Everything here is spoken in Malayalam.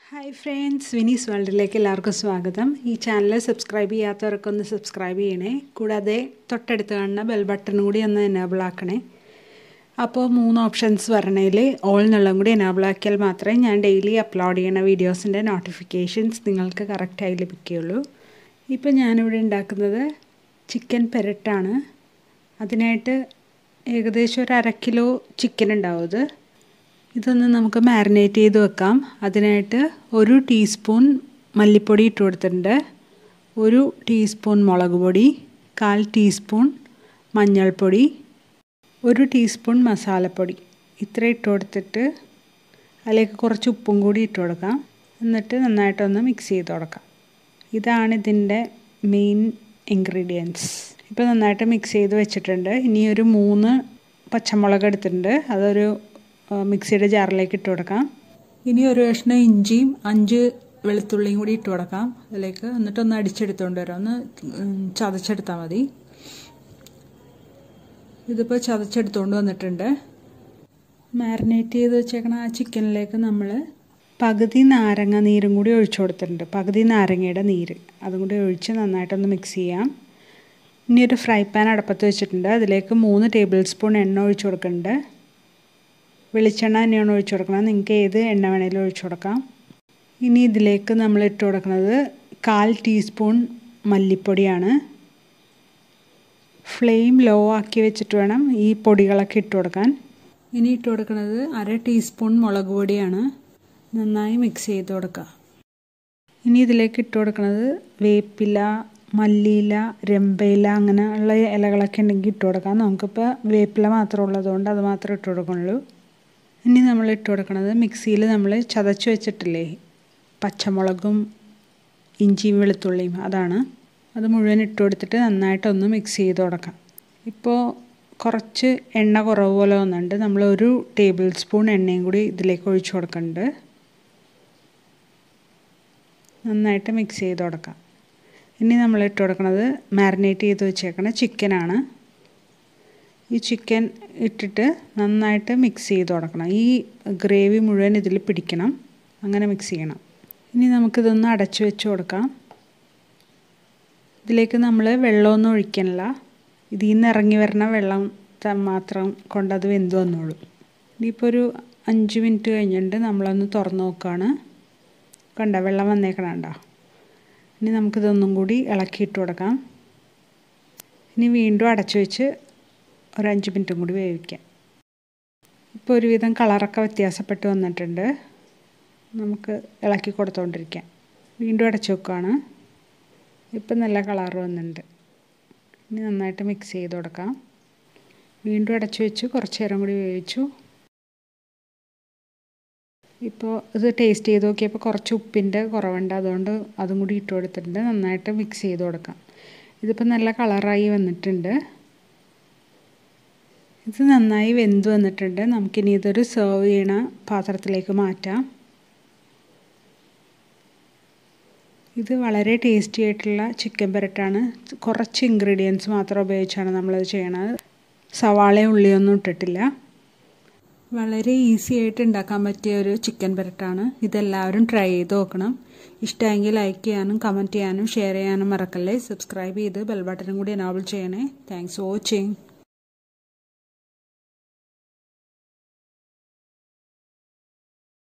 ഹായ് ഫ്രണ്ട്സ് വിനീസ് വേൾഡിലേക്ക് എല്ലാവർക്കും സ്വാഗതം ഈ ചാനൽ സബ്സ്ക്രൈബ് ചെയ്യാത്തവരൊക്കെ ഒന്ന് സബ്സ്ക്രൈബ് ചെയ്യണേ കൂടാതെ തൊട്ടടുത്ത് കാണുന്ന ബെൽ ബട്ടൺ കൂടി ഒന്ന് എനേബിൾ ആക്കണേ അപ്പോൾ മൂന്ന് ഓപ്ഷൻസ് വരണതിൽ ഓൾ എന്നുള്ളതും കൂടി എനേബിൾ ആക്കിയാൽ മാത്രമേ ഞാൻ ഡെയിലി അപ്ലോഡ് ചെയ്യുന്ന വീഡിയോസിൻ്റെ നോട്ടിഫിക്കേഷൻസ് നിങ്ങൾക്ക് കറക്റ്റായി ലഭിക്കുകയുള്ളൂ ഇപ്പോൾ ഞാനിവിടെ ഉണ്ടാക്കുന്നത് ചിക്കൻ പെരട്ടാണ് അതിനായിട്ട് ഏകദേശം ഒരു അര കിലോ ചിക്കൻ ഉണ്ടാവും ഇത് ഇതൊന്ന് നമുക്ക് മാരിനേറ്റ് ചെയ്ത് വെക്കാം അതിനായിട്ട് ഒരു ടീസ്പൂൺ മല്ലിപ്പൊടി ഇട്ട് കൊടുത്തിട്ടുണ്ട് ഒരു ടീസ്പൂൺ മുളക് പൊടി കാൽ ടീസ്പൂൺ മഞ്ഞൾപ്പൊടി ഒരു ടീസ്പൂൺ മസാലപ്പൊടി ഇത്ര ഇട്ട് കൊടുത്തിട്ട് അതിലേക്ക് കുറച്ച് ഉപ്പും കൂടി ഇട്ട് കൊടുക്കാം എന്നിട്ട് നന്നായിട്ടൊന്ന് മിക്സ് ചെയ്ത് കൊടുക്കാം ഇതാണ് ഇതിൻ്റെ മെയിൻ ഇൻഗ്രീഡിയൻസ് ഇപ്പോൾ നന്നായിട്ട് മിക്സ് ചെയ്ത് വെച്ചിട്ടുണ്ട് ഇനി ഒരു മൂന്ന് പച്ചമുളക് എടുത്തിട്ടുണ്ട് അതൊരു മിക്സിയുടെ ജാറിലേക്ക് ഇട്ട് കൊടുക്കാം ഇനി ഒരു കഷ്ണം ഇഞ്ചിയും അഞ്ച് വെളുത്തുള്ളിയും കൂടി ഇട്ട് കൊടുക്കാം അതിലേക്ക് എന്നിട്ടൊന്ന് അടിച്ചെടുത്തുകൊണ്ട് വരാം ഒന്ന് ചതച്ചെടുത്താൽ മതി ഇതിപ്പോൾ ചതച്ചെടുത്തുകൊണ്ട് വന്നിട്ടുണ്ട് മാരിനേറ്റ് ചെയ്ത് വെച്ചേക്കണ ആ ചിക്കനിലേക്ക് നമ്മൾ പകുതി നാരങ്ങ നീരും കൂടി ഒഴിച്ചു കൊടുത്തിട്ടുണ്ട് പകുതി നാരങ്ങയുടെ നീര് അതും കൂടി ഒഴിച്ച് നന്നായിട്ടൊന്ന് മിക്സ് ചെയ്യാം ഇനി ഒരു ഫ്രൈ പാൻ അടപ്പത്ത് വെച്ചിട്ടുണ്ട് അതിലേക്ക് മൂന്ന് ടേബിൾ സ്പൂൺ എണ്ണ ഒഴിച്ചു കൊടുക്കുന്നുണ്ട് വെളിച്ചെണ്ണ തന്നെയാണ് ഒഴിച്ചു കൊടുക്കണം നിങ്ങൾക്ക് ഏത് എണ്ണ വേണേലും ഒഴിച്ചു കൊടുക്കാം ഇനി ഇതിലേക്ക് നമ്മൾ ഇട്ട് കൊടുക്കുന്നത് കാൽ ടീസ്പൂൺ മല്ലിപ്പൊടിയാണ് ഫ്ലെയിം ലോ ആക്കി വെച്ചിട്ട് വേണം ഈ പൊടികളൊക്കെ ഇട്ട് കൊടുക്കാൻ ഇനി ഇട്ട് കൊടുക്കുന്നത് അര ടീസ്പൂൺ മുളക് പൊടിയാണ് നന്നായി മിക്സ് ചെയ്ത് കൊടുക്കുക ഇനി ഇതിലേക്ക് ഇട്ട് കൊടുക്കുന്നത് വേപ്പില മല്ലിയില രമ്പയില അങ്ങനെയുള്ള ഇലകളൊക്കെ ഉണ്ടെങ്കിൽ ഇട്ട് കൊടുക്കാം നമുക്കിപ്പോൾ വേപ്പില മാത്രം ഉള്ളതുകൊണ്ട് അത് മാത്രമേ ഇട്ട് കൊടുക്കുന്നുള്ളൂ ഇനി നമ്മൾ ഇട്ട് കൊടുക്കുന്നത് മിക്സിയിൽ നമ്മൾ ചതച്ച് വെച്ചിട്ടില്ലേ പച്ചമുളകും ഇഞ്ചിയും വെളുത്തുള്ളിയും അതാണ് അത് മുഴുവൻ ഇട്ട് കൊടുത്തിട്ട് നന്നായിട്ടൊന്ന് മിക്സ് ചെയ്ത് കൊടുക്കാം ഇപ്പോൾ കുറച്ച് എണ്ണ കുറവ് പോലെ വന്നിട്ടുണ്ട് നമ്മൾ ഒരു ടേബിൾ സ്പൂൺ എണ്ണയും കൂടി ഇതിലേക്ക് ഒഴിച്ചു കൊടുക്കുന്നുണ്ട് നന്നായിട്ട് മിക്സ് ചെയ്ത് കൊടുക്കാം ഇനി നമ്മൾ ഇട്ട് കൊടുക്കുന്നത് മാരിനേറ്റ് ചെയ്ത് വെച്ചേക്കണ ചിക്കനാണ് ഈ ചിക്കൻ ഇട്ടിട്ട് നന്നായിട്ട് മിക്സ് ചെയ്ത് കൊടുക്കണം ഈ ഗ്രേവി മുഴുവൻ ഇതിൽ പിടിക്കണം അങ്ങനെ മിക്സ് ചെയ്യണം ഇനി നമുക്കിതൊന്ന് അടച്ചു വെച്ച് കൊടുക്കാം ഇതിലേക്ക് നമ്മൾ വെള്ളമൊന്നും ഒഴിക്കണില്ല ഇതിൽ നിന്ന് ഇറങ്ങി വരുന്ന വെള്ളം മാത്രം കൊണ്ടത് വെന്ത് വന്നോളൂ ഇനിയിപ്പോൾ ഒരു അഞ്ച് മിനിറ്റ് കഴിഞ്ഞിട്ട് നമ്മളൊന്ന് തുറന്ന് നോക്കുകയാണ് കണ്ട വെള്ളം വന്നേക്കണണ്ട ഇനി നമുക്കിതൊന്നും കൂടി ഇളക്കിയിട്ട് കൊടുക്കാം ഇനി വീണ്ടും അടച്ചു വെച്ച് ഒരു അഞ്ച് മിനിറ്റും കൂടി വേവിക്കാം ഇപ്പോൾ ഒരുവിധം കളറൊക്കെ വ്യത്യാസപ്പെട്ട് വന്നിട്ടുണ്ട് നമുക്ക് ഇളക്കി കൊടുത്തുകൊണ്ടിരിക്കാം വീണ്ടും അടച്ചു വെക്കുകയാണ് ഇപ്പം നല്ല കളർ വന്നിട്ടുണ്ട് ഇനി നന്നായിട്ട് മിക്സ് ചെയ്ത് കൊടുക്കാം വീണ്ടും അടച്ചു വെച്ച് കുറച്ച് നേരം കൂടി വേവിച്ചു ഇപ്പോൾ ഇത് ടേസ്റ്റ് ചെയ്ത് നോക്കിയപ്പോൾ കുറച്ച് ഉപ്പിൻ്റെ കുറവുണ്ട് അതുകൊണ്ട് അതും കൂടി ഇട്ട് കൊടുത്തിട്ടുണ്ട് നന്നായിട്ട് മിക്സ് ചെയ്ത് കൊടുക്കാം ഇതിപ്പോൾ നല്ല കളറായി വന്നിട്ടുണ്ട് ഇത് നന്നായി വെന്ത് വന്നിട്ടുണ്ട് നമുക്കിനി ഇതൊരു സെർവ് ചെയ്യണ പാത്രത്തിലേക്ക് മാറ്റാം ഇത് വളരെ ടേസ്റ്റി ആയിട്ടുള്ള ചിക്കൻ പെരട്ടാണ് കുറച്ച് ഇൻഗ്രീഡിയൻസ് മാത്രം ഉപയോഗിച്ചാണ് നമ്മളത് ചെയ്യണത് സവാളയും ഉള്ളിയൊന്നും ഇട്ടിട്ടില്ല വളരെ ഈസി ആയിട്ട് ഉണ്ടാക്കാൻ പറ്റിയ ഒരു ചിക്കൻ പെരട്ടാണ് ഇതെല്ലാവരും ട്രൈ ചെയ്ത് നോക്കണം ഇഷ്ടമെങ്കിൽ ലൈക്ക് ചെയ്യാനും കമൻറ്റ് ചെയ്യാനും ഷെയർ ചെയ്യാനും മറക്കല്ലേ സബ്സ്ക്രൈബ് ചെയ്ത് ബെൽ ബട്ടനും കൂടി എനാബിൾ ചെയ്യണേ താങ്ക്സ് ഫോർ വാച്ചിങ്